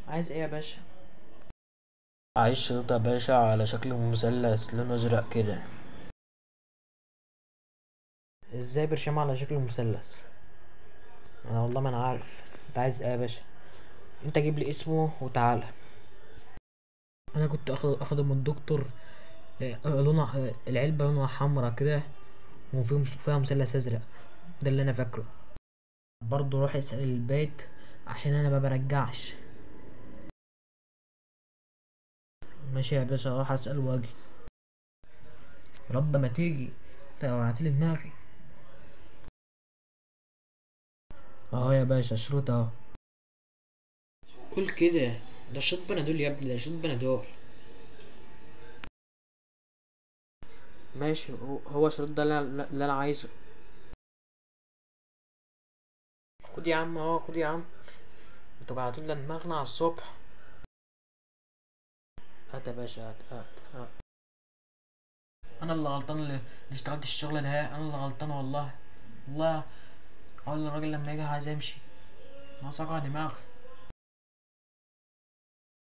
عايز ايه يا باشا عايز شريط يا باشا على شكل مثلث لونه ازرق كده ازاي برشام على شكل مثلث انا والله ما انا عارف انت عايز ايه يا باشا انت جيب لي اسمه وتعالى انا كنت اخد اخده من الدكتور آه، لونها آه، العلبه لونها حمرا كده وفي- فيها مثلث ازرق ده اللي انا فاكره برضه روح اسال البيت عشان انا ما برجعش ماشي يا باشا اروح اسال واجي رب ما تيجي انت وقعتلي دماغي اهو يا باشا الشروط اهو قول كده ده شريط بنادول يا ابني ده شريط بنادول ماشي هو- هو الشريط ده اللي أنا- اللي انا عايزه خد يا عم اهو خد يا عم انتوا قاعدين لنا دماغنا على الصبح هات يا باشا هات هات هات انا اللي غلطان اللي اللي اشتغلت الشغل ده انا اللي غلطان والله والله اقول للراجل لما يجي عايز امشي انا صقع دماغي